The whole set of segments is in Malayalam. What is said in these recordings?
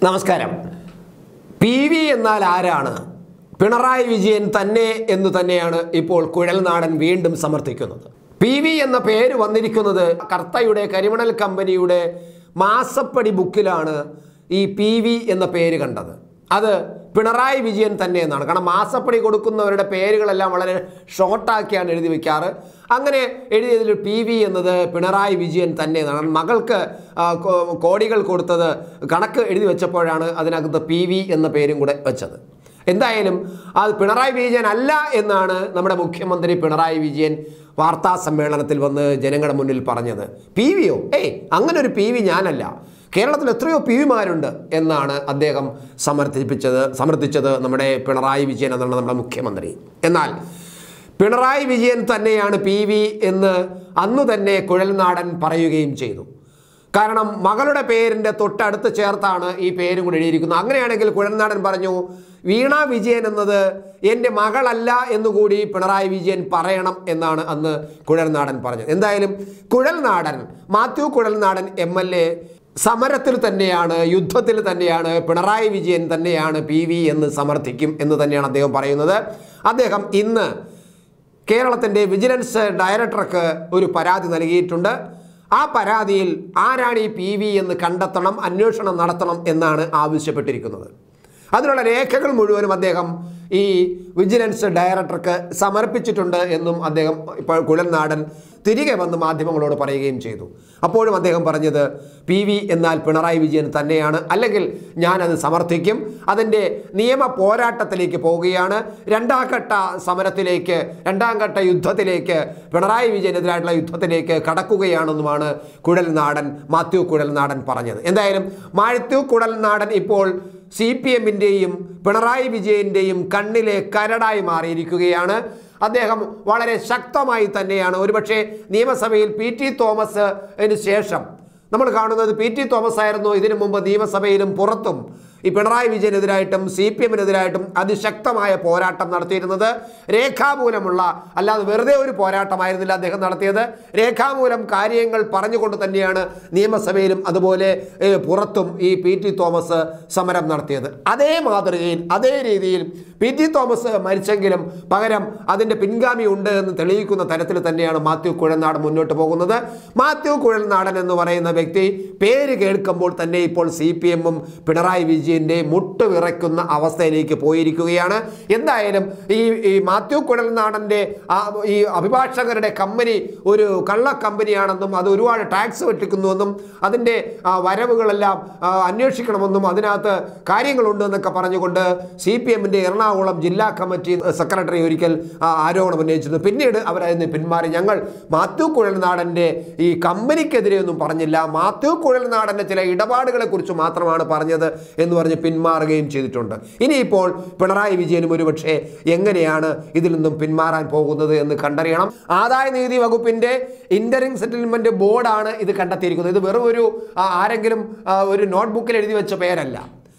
നമസ്കാരം പി വി എന്നാൽ ആരാണ് പിണറായി വിജയൻ തന്നെ എന്ന് തന്നെയാണ് ഇപ്പോൾ കുഴൽനാടൻ വീണ്ടും സമർത്ഥിക്കുന്നത് പി വി എന്ന പേര് വന്നിരിക്കുന്നത് കർത്തയുടെ കരിമണൽ കമ്പനിയുടെ മാസപ്പടി ബുക്കിലാണ് ഈ പി വി എന്ന പേര് കണ്ടത് അത് പിണറായി വിജയൻ തന്നെ എന്നാണ് കാരണം മാസപ്പടി കൊടുക്കുന്നവരുടെ പേരുകളെല്ലാം വളരെ ഷോർട്ടാക്കിയാണ് എഴുതി വെക്കാറ് അങ്ങനെ എഴുതിയതിൽ പി വി എന്നത് പിണറായി വിജയൻ തന്നെ എന്നാണ് മകൾക്ക് ആ, കോ- കോടികൾ കൊടുത്തത് കണക്ക് എഴുതി വെച്ചപ്പോഴാണ് അതിനകത്ത് പി വി എന്ന പേരും കൂടെ വെച്ചത് എന്തായാലും അത് പിണറായി വിജയൻ അല്ല എന്നാണ് നമ്മുടെ മുഖ്യമന്ത്രി പിണറായി വിജയൻ വാർത്താ സമ്മേളനത്തിൽ വന്ന് ജനങ്ങളുടെ മുന്നിൽ പറഞ്ഞത് പി വിയോ ഏയ് അങ്ങനെ ഒരു പി വി ഞാനല്ല കേരളത്തിൽ എത്രയോ പി വിമാരുണ്ട് എന്നാണ് അദ്ദേഹം സമർത്ഥിപ്പിച്ചത് സമർത്ഥിച്ചത് നമ്മുടെ പിണറായി വിജയൻ എന്നാണ് നമ്മുടെ മുഖ്യമന്ത്രി എന്നാൽ പിണറായി വിജയൻ തന്നെയാണ് പി വി എന്ന് അന്നു തന്നെ കുഴൽനാടൻ പറയുകയും ചെയ്തു കാരണം മകളുടെ പേരിൻ്റെ തൊട്ടടുത്ത് ചേർത്താണ് ഈ പേരും കൂടി എഴുതിയിരിക്കുന്നത് അങ്ങനെയാണെങ്കിൽ കുഴൽനാടൻ പറഞ്ഞു വീണ വിജയൻ എന്നത് എൻ്റെ മകളല്ല എന്നുകൂടി പിണറായി വിജയൻ പറയണം എന്നാണ് അന്ന് കുഴൽനാടൻ പറഞ്ഞത് എന്തായാലും Kuzhalnadan Mathew Kuzhalnadan M L A സമരത്തിൽ തന്നെയാണ് യുദ്ധത്തിൽ തന്നെയാണ് പിണറായി വിജയൻ തന്നെയാണ് പി വി എന്ന് സമർത്ഥിക്കും എന്ന് തന്നെയാണ് അദ്ദേഹം പറയുന്നത് അദ്ദേഹം ഇന്ന് കേരളത്തിൻ്റെ വിജിലൻസ് ഡയറക്ടർക്ക് ഒരു പരാതി നൽകിയിട്ടുണ്ട് ആ പരാതിയിൽ ആരാണ് ഈ പി വി എന്ന് കണ്ടെത്തണം അന്വേഷണം നടത്തണം എന്നാണ് ആവശ്യപ്പെട്ടിരിക്കുന്നത് അതിനുള്ള രേഖകൾ മുഴുവനും അദ്ദേഹം ഈ വിജിലൻസ് ഡയറക്ടർക്ക് സമർപ്പിച്ചിട്ടുണ്ട് എന്നും അദ്ദേഹം ഇപ്പോൾ കുഴൽനാടൻ തിരികെ വന്ന് മാധ്യമങ്ങളോട് പറയുകയും ചെയ്തു അപ്പോഴും അദ്ദേഹം പറഞ്ഞത് പി വി എന്നാൽ പിണറായി വിജയൻ തന്നെയാണ് അല്ലെങ്കിൽ ഞാനത് സമർത്ഥിക്കും അതിൻ്റെ നിയമ പോരാട്ടത്തിലേക്ക് പോവുകയാണ് രണ്ടാം ഘട്ട സമരത്തിലേക്ക് രണ്ടാം ഘട്ട യുദ്ധത്തിലേക്ക് പിണറായി വിജയനെതിരായിട്ടുള്ള യുദ്ധത്തിലേക്ക് കടക്കുകയാണെന്നുമാണ് കുഴൽനാടൻ മാത്യു കുഴൽനാടൻ പറഞ്ഞത് എന്തായാലും മാത്യു കുഴൽനാടൻ ഇപ്പോൾ സി പി എമ്മിൻ്റെയും പിണറായി വിജയൻ്റെയും കണ്ണിലെ കരടായി മാറിയിരിക്കുകയാണ് അദ്ദേഹം വളരെ ശക്തമായി തന്നെയാണ് ഒരുപക്ഷെ നിയമസഭയിൽ പി ടി തോമസിന് ശേഷം നമ്മൾ കാണുന്നത് പി ടി തോമസ് ആയിരുന്നു ഇതിനു മുമ്പ് നിയമസഭയിലും പുറത്തും ഈ പിണറായി വിജയനെതിരായിട്ടും സി പി എമ്മിനെതിരായിട്ടും അതിശക്തമായ പോരാട്ടം നടത്തിയിരുന്നത് രേഖാമൂലമുള്ള അല്ലാതെ വെറുതെ ഒരു പോരാട്ടമായിരുന്നില്ല അദ്ദേഹം നടത്തിയത് രേഖാമൂലം കാര്യങ്ങൾ പറഞ്ഞുകൊണ്ട് തന്നെയാണ് നിയമസഭയിലും അതുപോലെ ഏഹ്, പുറത്തും ഈ പി ടി തോമസ് സമരം നടത്തിയത് അതേ മാതൃകയിൽ അതേ രീതിയിൽ പി ടി തോമസ് മരിച്ചെങ്കിലും പകരം അതിൻ്റെ പിൻഗാമി ഉണ്ട് എന്ന് തെളിയിക്കുന്ന തരത്തിൽ തന്നെയാണ് മാത്യു കുഴൽനാടൻ മുന്നോട്ട് പോകുന്നത് മാത്യു കുഴൽനാടൻ എന്ന് പറയുന്ന വ്യക്തി പേര് കേൾക്കുമ്പോൾ തന്നെ ഇപ്പോൾ സി പി എമ്മും പിണറായി വിജയൻ്റെ മുട്ട് വിറയ്ക്കുന്ന അവസ്ഥയിലേക്ക് പോയിരിക്കുകയാണ് എന്തായാലും ഈ ഈ മാത്യു കുഴൽനാടൻ്റെ ആ ഈ അഭിഭാഷകരുടെ കമ്പനി ഒരു കള്ള കമ്പനിയാണെന്നും അത് ഒരുപാട് ടാക്സ് വെട്ടിക്കുന്നുവെന്നും അതിൻ്റെ ആ, വരവുകളെല്ലാം ആ, അന്വേഷിക്കണമെന്നും അതിനകത്ത് കാര്യങ്ങളുണ്ട് എന്നൊക്കെ പറഞ്ഞുകൊണ്ട് സി പി എമ്മിൻ്റെ എറണാകുളം ജില്ലാ കമ്മിറ്റി സെക്രട്ടറി ഒരിക്കൽ ആ, ആരോപണം ഉന്നയിച്ചിരുന്നു പിന്നീട് അവരതിൽ നിന്ന് പിന്മാറി ഞങ്ങൾ മാത്യു കുഴൽനാടൻ്റെ ഈ കമ്പനിക്കെതിരെ ഒന്നും പറഞ്ഞില്ല മാത്യു കുഴൽനാടൻ്റെ ചില ഇടപാടുകളെ കുറിച്ച് മാത്രമാണ് പറഞ്ഞത് എന്ന് പറഞ്ഞ് പിന്മാറുകയും ചെയ്തിട്ടുണ്ട് ഇനിയിപ്പോൾ പിണറായി വിജയനും ഒരുപക്ഷെ എങ്ങനെയാണ് ഇതിൽ നിന്നും പിന്മാറാൻ പോകുന്നത് എന്ന് കണ്ടറിയണം ആദായ നികുതി വകുപ്പിന്റെ ഇന്ററിംഗ് സെറ്റിൽമെന്റ് ബോർഡാണ് ഇത് കണ്ടെത്തിയിരിക്കുന്നത് ഇത് വെറും ഒരു ആ, ആരെങ്കിലും ആ, ഒരു നോട്ട്ബുക്കിൽ എഴുതി വെച്ച പേരല്ല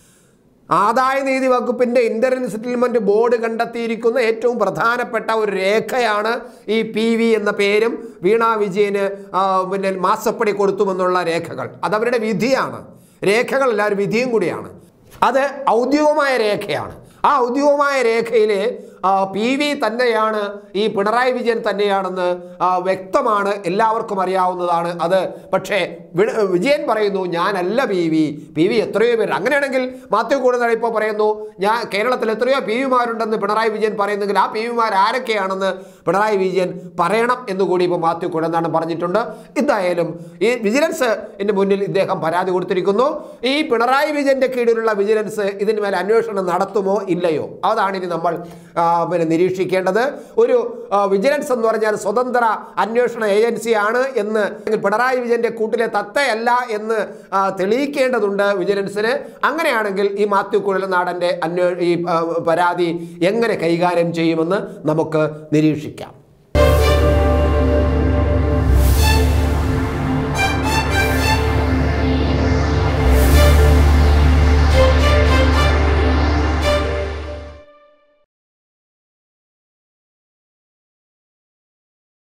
ആദായ നികുതി വകുപ്പിന്റെ ഇന്റർനെറ്റ് സെറ്റിൽമെന്റ് ബോർഡ് കണ്ടെത്തിയിരിക്കുന്ന ഏറ്റവും പ്രധാനപ്പെട്ട ഒരു രേഖയാണ് ഈ പി വി എന്ന പേരും വീണ വിജയന് ആ, പിന്നെ മാസപ്പടി കൊടുത്തുമെന്നുള്ള രേഖകൾ അതവരുടെ വിധിയാണ് രേഖകളല്ല ഒരു വിധിയും കൂടിയാണ് അത് ഔദ്യോഗികമായ രേഖയാണ് ആ ഔദ്യോഗികമായ രേഖയിൽ പി വി തന്നെയാണ് ഈ പിണറായി വിജയൻ തന്നെയാണെന്ന് ആ, വ്യക്തമാണ് എല്ലാവർക്കും അറിയാവുന്നതാണ് അത് പക്ഷേ വി- വിജയൻ പറയുന്നു ഞാനല്ല പി വി പി വി എത്രയോ പേര് അങ്ങനെയാണെങ്കിൽ മാത്യു കൂടുതൽ ഇപ്പോൾ പറയുന്നു ഞാൻ കേരളത്തിൽ എത്രയോ പി വിമാരുണ്ടെന്ന് പിണറായി വിജയൻ പറയുന്നെങ്കിൽ ആ പി വിമാർ ആരൊക്കെയാണെന്ന് പിണറായി വിജയൻ പറയണം എന്ന് കൂടി ഇപ്പോൾ മാത്യു കുഴന്താണ് പറഞ്ഞിട്ടുണ്ട് എന്തായാലും ഈ വിജിലൻസ് ഇതിന് മുന്നിൽ ഇദ്ദേഹം പരാതി കൊടുത്തിരിക്കുന്നു ഈ പിണറായി വിജയന്റെ കീഴിലുള്ള വിജിലൻസ് ഇതിന് മേലെ അന്വേഷണം നടത്തുമോ ഇല്ലയോ അതാണ് ഇനി നമ്മൾ ആ, പിന്നെ നിരീക്ഷിക്കേണ്ടത് ഒരു ആ, വിജിലൻസ് എന്ന് പറഞ്ഞാൽ സ്വതന്ത്ര അന്വേഷണ ഏജൻസിയാണ് എന്ന് അല്ലെങ്കിൽ പിണറായി വിജയന്റെ കൂട്ടിലെ തത്തയല്ല എന്ന് ആ, തെളിയിക്കേണ്ടതുണ്ട് വിജിലൻസിന് അങ്ങനെയാണെങ്കിൽ ഈ മാത്യു കുഴൽനാടൻ്റെ അന്വേ ഈ ആ, പരാതി എങ്ങനെ കൈകാര്യം ചെയ്യുമെന്ന് നമുക്ക് നിരീക്ഷിക്കാം